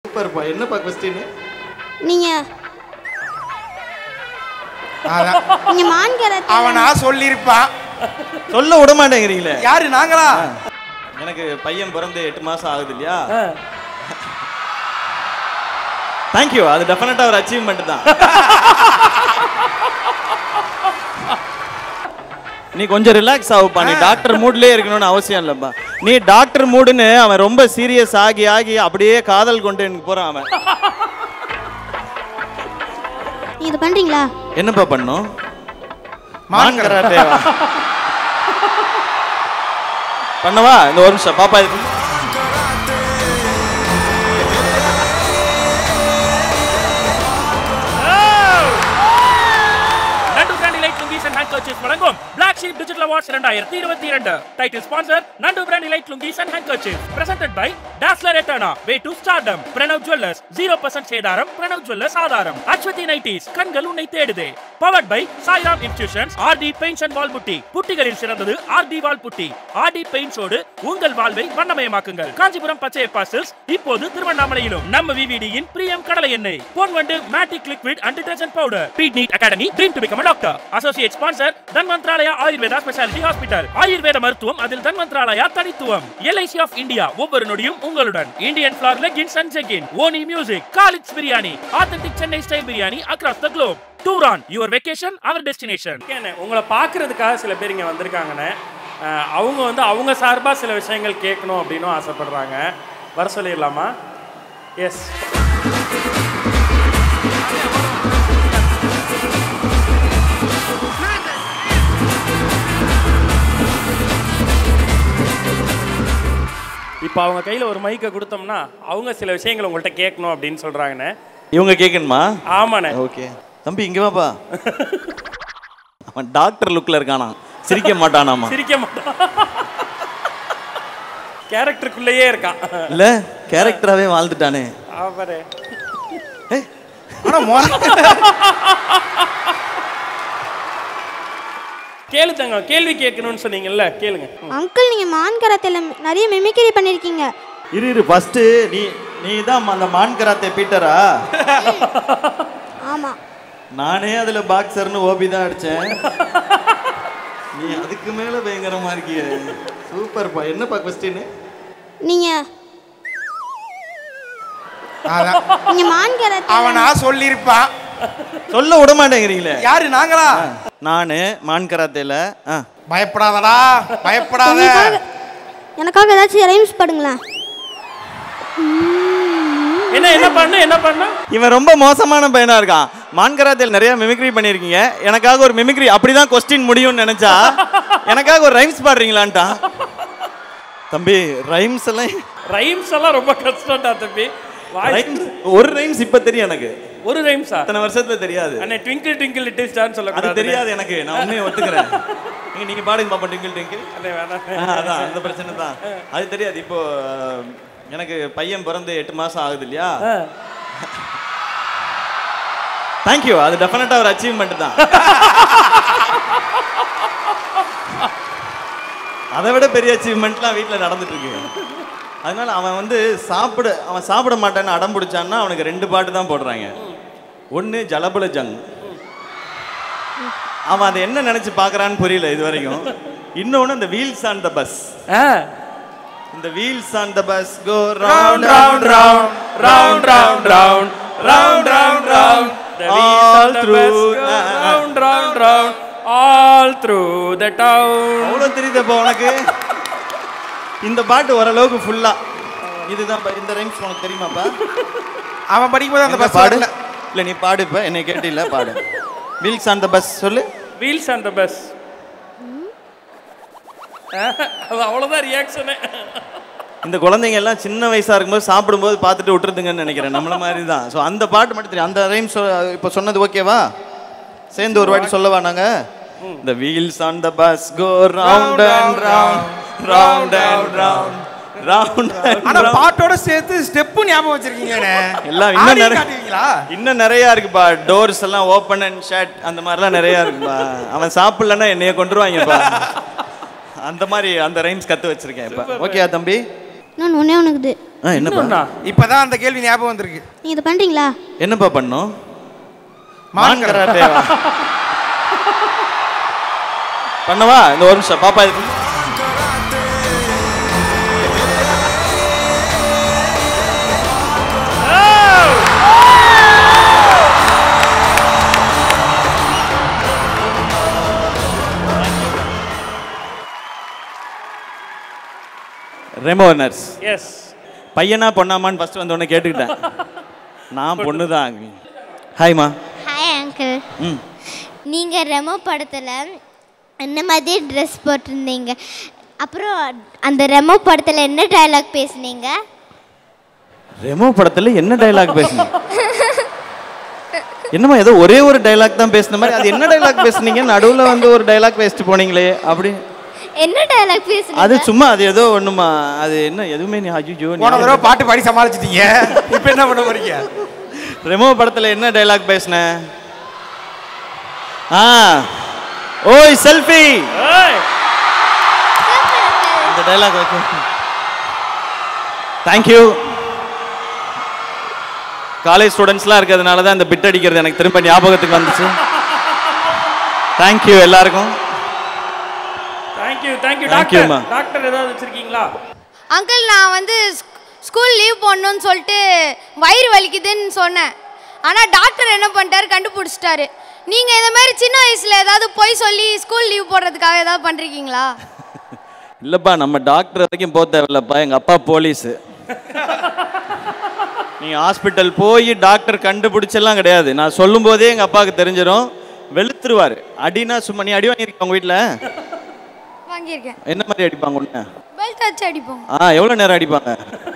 சூப்பர்ப்பா என்னப்பா கொஸ்டின் நீங்க அதான். நீங்க மான்கரத்தை அவனா சொல்லியிருப்பான் சொல்ல விட மாட்டேங்கிறீங்களே யாரு நாங்களா எனக்கு பையன் பிறந்து எட்டு மாசம் ஆகுது இல்லையா தேங்க்யூ அது டெஃபினட்டா ஒரு அச்சீவ்மெண்ட் தான் நீ கொஞ்சம் ரிலாக்ஸ் ஆகுப்பா நீ டாக்டர் மூட்லயே இருக்கணும்னு அவசியம் இல்லப்பா நீ டாக்டர் மூடுன்னு அவன் ரொம்ப சீரியஸ் ஆகி ஆகி அப்படியே காதல் கொண்டு எனக்கு போறான் அவன் நீங்க இது பண்றீங்களா என்னப்பா பண்ணும் மான் மான் கராத்தேவா பண்ணவா இந்த ஒரு நிமிஷம் பாப்பா இது Nandu brand light lungis and handkerchiefs வழங்கும் Black Sheep Digital Awards 2022 title sponsor Nandu brand light lungis and handkerchiefs presented by Dazzler Etana Way to Stardom Pranav Jewelers 0% சேதாரம் Pranav Jewelers ஆதாரம் அஸ்வதி நைட்டிஸ் கண்கள் உன்னை தேடுதே powered by Sairam institutions RT paints and wall putty புட்டிகளில் சிறந்தது RT வால் புட்டி RT பெயிண்ட்ஸோடு உங்கள் வாழ்வை வண்ணமயமாக்குங்கள் காஞ்சிபுரம் பச்சை பாஸ்டல்ஸ் இப்போது திருவண்ணாமலையிலும் நம்ம விவிடியின் பிரியம் கடலை எண்ணெய் Pon Vandu matic liquid and detergent powder beat NEET academy dream to become doctor associate sponsor Dhanvantralaya Ayurveda speciality hospital ஆயுர்வேத மருத்துவம் அதில் தன்வந்த்ராலயா தனித்துவம் எல்ஐசி ஆஃப் இந்தியா ஒவ்வொரு நொடியும் உங்களுடன் Indian flare leggings and jegging ஓனி music Khalid's biryani authentic Chennai style biryani across the globe tour on your vacation our destination உங்களை பார்க்கறதுக்காக சில பேர் இங்கே வந்திருக்காங்கண்ணே அஹ் அவங்க வந்து அவங்க சார்பாக சில விஷயங்கள் கேட்கணும் அப்படின்னும் ஆசைப்படுறாங்க வர சொல்லிடலாமா எஸ் இப்போ அவங்க கையில் ஒரு மைக்கை கொடுத்தோம்னா அவங்க சில விஷயங்கள் உங்கள்கிட்ட கேட்கணும் அப்படின்னு சொல்கிறாங்கண்ணே இவங்க கேட்கணுமா ஆமாண்ணே ஓகே தம்பி இங்க வாப்பா அவன் டாக்டர் லுக்ல இருக்கானா சிரிக்க மாட்டானாமா சிரிக்க மாட்டான் கேரக்டருக்குள்ளேயே இருக்கான் இல்ல கேரக்டராவே வாழ்ந்துட்டானே அவரே ஆனா மொ- கேளு தங்க கேள்வி கேட்கணும்னு சொன்னீங்கல்ல கேளுங்க அங்கிள் நீங்க மான்கரத்தில் நிறைய மிமிக்ரி பண்ணிருக்கீங்க இரு இரு ஃபர்ஸ்ட் நீ நீ தான் அந்த மான் கராத்தே பீட்டரா ஆமா நானே அதுல பாக்ஸர்னு ஓபி தான் அடிச்சேன் நீ அதுக்கு மேல பயங்கரமா இருக்கிய சூப்பர்ப்பா என்னப்பா கொஸ்டின் நீங்க அதான். நீங்க மான்கரத்தை அவனா சொல்லியிருப்பான் சொல்ல விட மாட்டேங்கிறீங்களே யாரு நாங்களா நானு மான் கராத்தேல ஆ பயப்படாதடா பயப்படாத எனக்காக எனக்காக ஏதாச்சும் ரைம்ஸ் பாடுங்களேன் என்ன என்ன பண்ண என்ன பண்ண இவன் ரொம்ப மோசமான பையனா இருக்கான் மான்கராத்தில் நிறைய மிமிக்ரி பண்ணியிருக்கீங்க எனக்காக ஒரு மிமிக்ரி அப்படிதான் கொஸ்டின் முடியும்னு நினைச்சா எனக்காக ஒரு ரைம்ஸ் பாடுறீங்களான்ட்டான் தம்பி ரைம்ஸ் எல்லாம் ரைம்ஸ் எல்லாம் ரொம்ப கஷ்டம்டா தம்பி வாய்ஸ் rhymes- ஒரு ரைம்ஸ் இப்ப தெரியும் எனக்கு ஒரு ரைம்ஸா அத்தனை வருஷத்துல தெரியாது அண்ணே ட்விங்கிள் ட்விங்கிள் லிட்டில் ஸ்டார்னு அது சொல்லக்கூடாது தெரியாது எனக்கு நான் உண்மையை ஒத்துக்கிறேன் நீங்க நீங்க பாடுங்க பாப்பா டிங்கிள் டிங்கிள் அண்ணே வேணாம் அதான் அந்த பிரச்சனை தான் அது தெரியாது இப்போ அஹ், எனக்கு பையன் பிறந்து எட்டு மாசம் ஆகுது இல்லையா தேங்க்யூ அது டெஃபினட்டா ஒரு அச்சீவ்மெண்ட் தான் அதை விட பெரிய அச்சீவ்மெண்ட்லாம் வீட்டில் நடந்துட்டு இருக்கு அதனால அவன் வந்து சாப்பிட அவன் சாப்பிட மாட்டேன்னு அடம் பிடிச்சான்னா அவனுக்கு ரெண்டு பாட்டு தான் போடுறாங்க ஒன்று ஜலபல ஜங் அவன் அதை என்ன நினைச்சு பார்க்கறான்னு புரியல இது வரைக்கும் இன்னொன்று அந்த வீல்ஸ் ஆன் த பஸ் ஆ இந்த wheels on the bus go round round round round round round round round round round the wheels All of the through, bus go uh, uh. round round round all through the town அவ்வளோ தெரியுதப்பா உனக்கு இந்த பாட்டு ஓரளவுக்கு ஃபுல்லா இதுதான் பா- இந்த rhymes உனக்கு தெரியுமாப்பா அவன் படிக்கும்போது அந்த எங்க பஸ் பாடு பாடல இல்ல நீ பாடு இப்ப என்னை கேட்டில பாடு வீல்ஸ் ஆன் த பஸ் சொல்லு wheels on the bus அது அவ்வளவுதான் ரியாக்ஷனே இந்த குழந்தைங்க எல்லாம் சின்ன வயசா இருக்கும்போது சாப்பிடும்போது பார்த்துட்டு விட்டுருதுங்கன்னு நினைக்கிறேன் நம்மள மாதிரி தான் ஸோ அந்த பாட்டு மட்டும் தெரியும் அந்த ரைம்ஸ் இப்போ சொன்னது ஓகேவா சேர்ந்து ஒரு வாட்டி சொல்லவா நாங்க The wheels on the bus go round and round, round and round, round and ஆனா round. பாட்டோட சேர்த்து ஸ்டெப்பு ஞாபகம் வச்சிருக்கீங்கண்ணே எல்லாம் இன்னும் ஆடியும் நிறைய- காட்டுவீங்களா இன்னும் நிறைய இருக்குப்பா டோர்ஸ் எல்லாம் ஓப்பன் அண்ட் ஷட் அந்த மாதிரிலாம் நிறைய இருக்குப்பா அவன் சாப்பிடலன்னா என்னைய கொண்டுருவாங்கப்பா அந்த மாதிரி அந்த ரைம்ஸ் கத்து வச்சிருக்கேன் இப்ப ஓகேயா தம்பி இன்னொன்று ஒன்றே ஒன்றுக்குது ஆ என்னப்பா இன்னொன்னா? இப்பதான் அந்த கேள்வி ஞாபகம் வந்திருக்கு நீங்கள் இதை பண்ணுறீங்களா என்னப்பா பண்ணோம் மான் மான் கராட்டேவா பண்ணவா இந்த ஒரு நிமிஷம் பாப்பா இது ரெமோ நர்ஸ் எஸ் பையனா பொண்ணாமான்னு ஃபர்ஸ்ட் வந்த உடனே கேட்டுக்கிட்டேன் நான் பொண்ணு தான் ஹாய்மா ஹாய் அங்கிள் ம் நீங்கள் ரெமோ படத்தில் என்ன மாதிரி ட்ரெஸ் போட்டிருந்தீங்க அப்புறம் அந்த ரெமோ படத்தில் என்ன டயலாக் பேசுனீங்க ரெமோ படத்துல என்ன டைலாக் பேசுனீங்க என்னம்மா ஏதோ ஒரே ஒரு டைலாக் தான் பேசுன மாதிரி அது என்ன டைலாக் பேசுனீங்க நடுவுல வந்து ஒரு டைலாக் பேசிட்டு போனீங்களே அப்படி என்ன டயலாக் அது பேசுனீங்க சும்மா அது ஏதோ ஒண்ணுமா அது என்ன எதுவுமே நீ அஜிஜோ போன தடவை பாட்டு பாடி சமாளிச்சிட்டீங்க இப்போ என்ன பண்ண போறீங்க ரெமோ படத்துல என்ன டைலாக் பேசுன ஆ ஓய் செல்ஃபி ஏய் இந்த டைலாக் வைக்க தேங்க்யூ காலேஜ் ஸ்டூடெண்ட்ஸ்லாம் இருக்கிறதுனால தான் இந்த பிட் அடிக்கிறது எனக்கு திரும்ப ஞாபகத்துக்கு வந்துச்சு தேங்க்யூ எல்லாருக்கும் thank you thank you Thank you, doctor மா. டாக்டர் ஏதாவது வச்சிருக்கீங்களா அங்கிள் நான் வந்து ஸ்கூல் லீவ் போடணும்னு சொல்லிட்டு வயிறு வலிக்குதுன்னு சொன்னேன் ஆனால் டாக்டர் என்ன பண்ணிட்டாரு கண்டுபிடிச்சிட்டாரு நீங்கள் இந்த மாதிரி சின்ன வயசில் ஏதாவது பொய் சொல்லி ஸ்கூல் லீவ் போடுறதுக்காக ஏதாவது பண்ணிருக்கீங்களா இல்லப்பா நம்ம டாக்டர் வரைக்கும் போக தேவையில்லப்பா எங்க அப்பா போலீஸ் நீங்க ஹாஸ்பிட்டல் போய் டாக்டர் கண்டுபிடிச்செல்லாம் கிடையாது நான் சொல்லும் போதே எங்க அப்பாவுக்கு தெரிஞ்சிடும் வெளுத்துருவாரு அடினா சும்மா நீ அடி வாங்கியிருக்க உங்க வீட்ல வாங்கியிருக்கேன் என்ன மாதிரி அடிப்பாங்க உன்ன பெல்ட் வச்சு அடிப்போம் ஆ எவ்வளோ நேரம் அடிப்பாங்க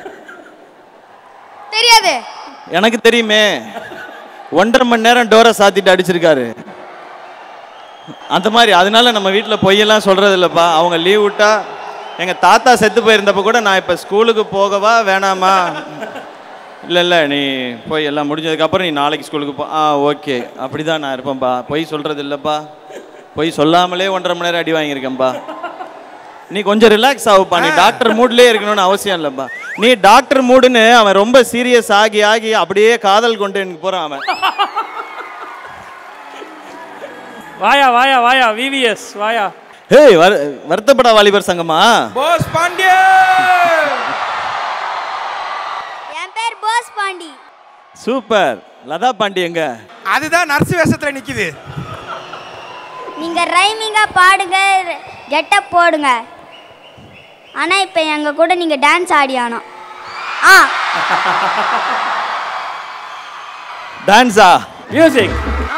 தெரியாது எனக்கு தெரியுமே ஒன்றரை மணி நேரம் டோரை சாத்திட்டு அடிச்சிருக்காரு அந்த மாதிரி அதனால நம்ம வீட்டில் பொய்யெல்லாம் சொல்றது இல்லைப்பா அவங்க லீவ் விட்டா எங்கள் தாத்தா செத்து போயிருந்தப்ப கூட நான் இப்போ ஸ்கூலுக்கு போகவா வேணாமா இல்லை இல்லை நீ போய் எல்லாம் முடிஞ்சதுக்கப்புறம் நீ நாளைக்கு ஸ்கூலுக்கு போ ஆ ஓகே அப்படி தான் நான் இருப்பேன்ப்பா பொய் சொல்கிறது இல்லைப்பா பொய் சொல்லாமலே ஒன்றரை மணி நேரம் அடி வாங்கியிருக்கேன்ப்பா நீ கொஞ்சம் ரிலாக்ஸ் ஆகுப்பா நீ டாக்டர் மூட்லயே இருக்கணும்னு அவசியம் இல்லைப்பா நீ டாக்டர் மூடுன்னு அவன் ரொம்ப சீரியஸ் ஆகி ஆகி அப்படியே காதல் கொண்டு எனக்கு போறான் அவன் வாயா வாயா வாயா விவிஎஸ் வாயா ஹேய் வர் வருத்தப்படா வாலிபர் சங்கமா போஸ் பாண்டியா என் பேர் போஸ் பாண்டி சூப்பர் லதா பாண்டி எங்க அதுதான் நர்ஸ் வேஷத்துல நிக்குது நீங்கள் ரைமிங்காக பாடுங்க கெட்டப் போடுங்க ஆனால் இப்போ எங்கள் கூட நீங்கள் டான்ஸ் ஆடி ஆனோம் ஆ டான்ஸா music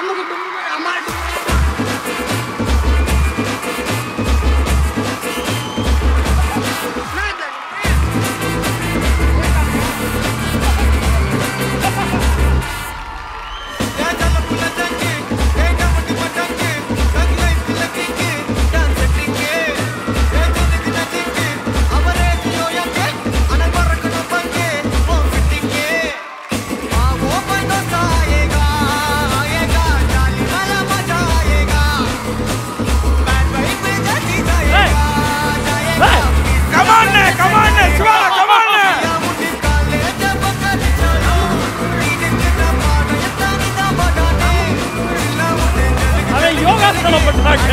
come on come on Shiva come on அவன் யோகாசனம் பண்றாங்க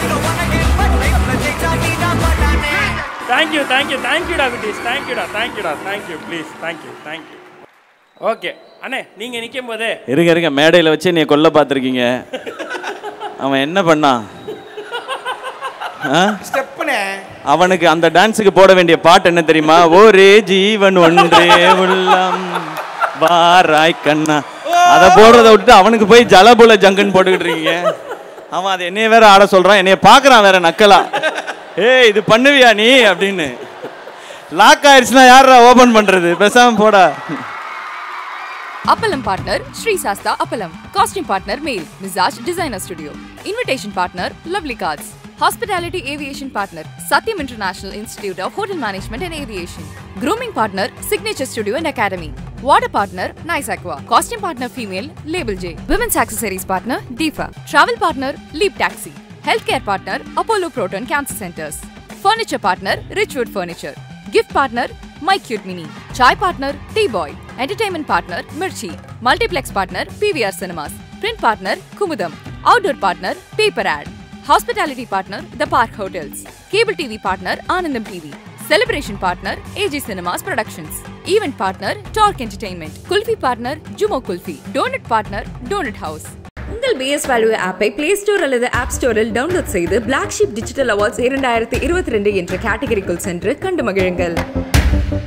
தேங்க்யூ தேங்க்யூ தேங்க்யூடா குட்டீஸ் தேங்க்யூடா தேங்க்யூடா thank you please thank you thank you okay அண்ணே நீங்க நிற்கும் போதே இருங்க இருங்க மேடையில் வச்சு நீ கொல்ல பார்த்துருக்கீங்க அவன் என்ன பண்ணான் ஆ? ஸ்டெப்னே அவனுக்கு அந்த டான்ஸுக்கு போட வேண்டிய பாட்டு என்ன தெரியுமா ஒரே ஜீவன் ஒன்றே உள்ளம் வாராய் கண்ணா அதை போடுறத விட்டு அவனுக்கு போய் ஜலபுல ஜங்குன்னு போட்டுக்கிட்டு இருக்கீங்க அவன் அதை என்னைய வேற ஆட சொல்றான் என்னைய பார்க்கறான் வேற நக்கலா ஏய் இது பண்ணுவியா நீ அப்படின்னு லாக் ஆயிடுச்சுன்னா யாரா ஓபன் பண்றது பேசாம போடா Appalam partner Sri Sasta Appalam. Costume partner Mail Mizaj Designer Studio. Invitation partner Lovely Cards. Hospitality Aviation partner Satyam International Institute of Hotel Management and Aviation. Grooming partner Signature Studio and Academy. Water partner Nice Aqua. Costume partner female Label J. Women's accessories partner Deepa. Travel partner Leap Taxi. Healthcare partner Apollo Proton Cancer Centers. Furniture partner Richwood Furniture. Gift partner my cute mini chai partner tea boy entertainment partner Mirchi multiplex partner PVR cinemas print partner Kumudam outdoor partner paper ad hospitality partner the park hotels cable TV partner Anandham TV celebration partner AG cinemas productions event partner dark entertainment kulfi partner Jumo kulfi donut partner donut house உங்கள் BS value ஆப்பை play store அல்லது app ஸ்டோரில் download செய்து black sheep digital awards இரண்டாயிரத்தி இருபத்தி ரெண்டு என்ற கேட்டகரிக்குள் சென்று கண்டு மகிழுங்கள்